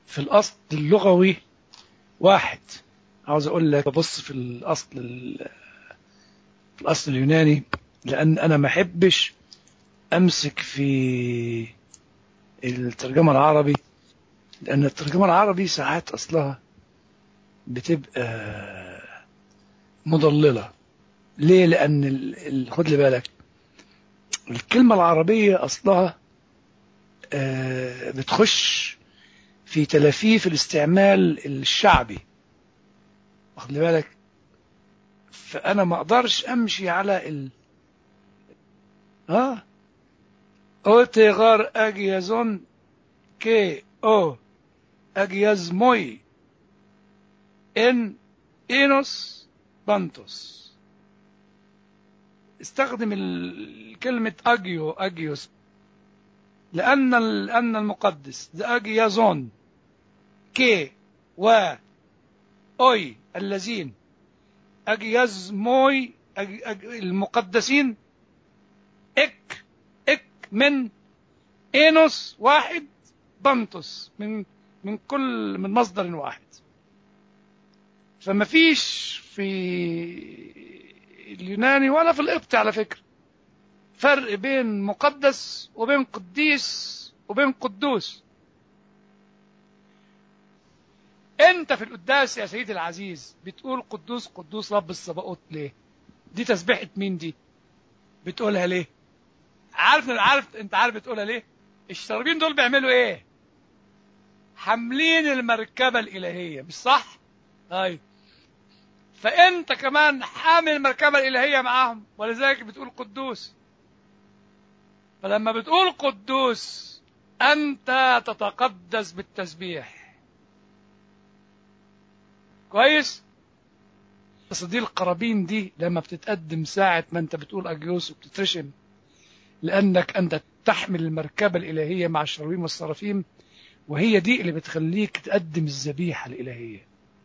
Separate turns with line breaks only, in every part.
في الأصل اللغوي واحد عاوز أقول لك ببص في الأصل في الأصل اليوناني لأن أنا ما أحبش أمسك في الترجمة العربي لأن الترجمة العربي ساعات أصلها بتبقى مضللة ليه لأن ال... خد لي بالك الكلمة العربية أصلها بتخش في تلافيف الاستعمال الشعبي واخد لي بالك فأنا ما أقدرش أمشي على ال ها أوتيغار أجيازون كي أو أجيازموي إن إينوس بانتوس استخدم كلمة أجيو أجيوس لأن لأن المقدس ده أجيازون كي و أوي الذين أجيازموي أج أج المقدسين إك إك من إينوس واحد بانتوس من من كل من مصدر واحد فما فيش في اليوناني ولا في القبط على فكرة فرق بين مقدس وبين قديس وبين قدوس انت في القداس يا سيدي العزيز بتقول قدوس قدوس رب الصباؤوت ليه دي تسبيحة مين دي بتقولها ليه عارف عارف انت عارف بتقولها ليه الشرابين دول بيعملوا ايه حاملين المركبة الإلهية مش صح ايوه فانت كمان حامل المركبة الإلهية معاهم ولذلك بتقول قدوس فلما بتقول قدوس أنت تتقدس بالتسبيح كويس بس دي القرابين دي لما بتتقدم ساعة ما انت بتقول أجيوس وبتترشم لأنك أنت تحمل المركبة الإلهية مع الشراويم والصرافيم وهي دي اللي بتخليك تقدم الذبيحة الإلهية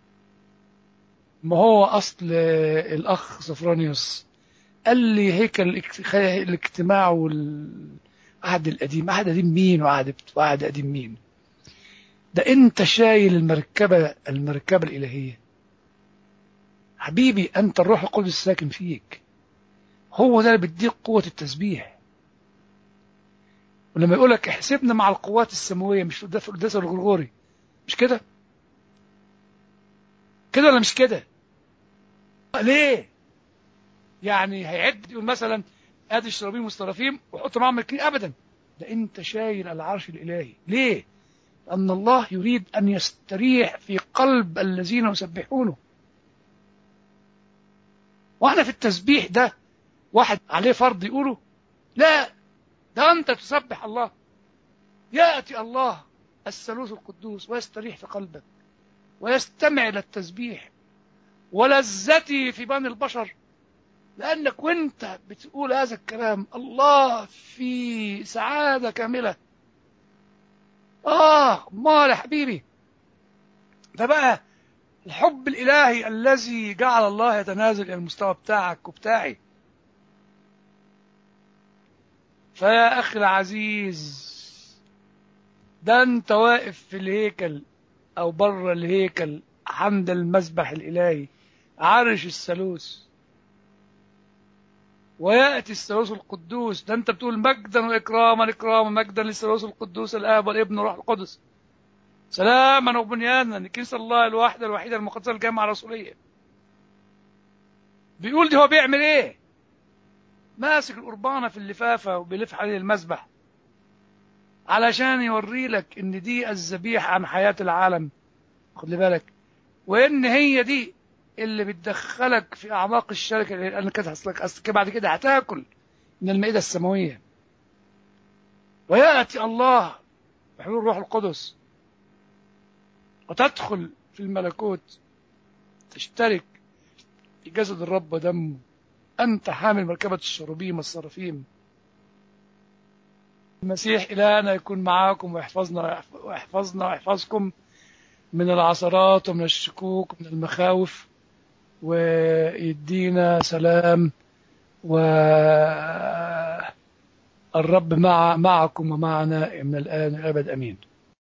ما هو أصل الأخ سفرانيوس قال لي هيك الاجتماع والعهد القديم عهد قديم مين وعهد وعهد قديم مين ده انت شايل المركبة المركبة الإلهية حبيبي انت الروح القدس الساكن فيك هو ده اللي بيديك قوة التسبيح ولما يقول لك احسبنا مع القوات السماوية مش في القداس الغرغوري مش كده كده ولا مش كده ليه يعني هيعد يقول مثلا ادي الشرابين والصرافيم وحط معاهم الكريم ابدا ده انت شايل العرش الالهي ليه لان الله يريد ان يستريح في قلب الذين يسبحونه واحنا في التسبيح ده واحد عليه فرض يقوله لا ده انت تسبح الله ياتي الله الثالوث القدوس ويستريح في قلبك ويستمع الى التسبيح ولذتي في بني البشر لأنك وانت بتقول هذا الكلام الله في سعادة كاملة آه مال يا حبيبي ده بقى الحب الإلهي الذي جعل الله يتنازل إلى المستوى بتاعك وبتاعي فيا أخي العزيز ده أنت واقف في الهيكل أو بره الهيكل عند المسبح الإلهي عرش الثالوث ويأتي الثالوث القدوس ده أنت بتقول مجدا وإكراما إكراما مجدا للثالوث القدوس الآب والابن والروح القدس سلاما وبنيانا لكنيسة الله الواحدة الوحيدة المقدسة الجامعة الرسولية بيقول دي هو بيعمل ايه ماسك القربانة في اللفافة وبيلف عليه المسبح علشان يوري لك ان دي الذبيحة عن حياة العالم خد لي بالك وان هي دي اللي بتدخلك في اعماق الشركة لان كده اصلك اصلك بعد كده هتاكل من المائدة السماوية ويأتي الله بحلول الروح القدس وتدخل في الملكوت تشترك في جسد الرب ودمه أنت حامل مركبة الشروبيم والصرافيم المسيح إلهنا يكون معاكم ويحفظنا ويحفظنا ويحفظكم من العثرات ومن الشكوك ومن المخاوف ويدينا سلام والرب مع معكم ومعنا من الآن الأبد أمين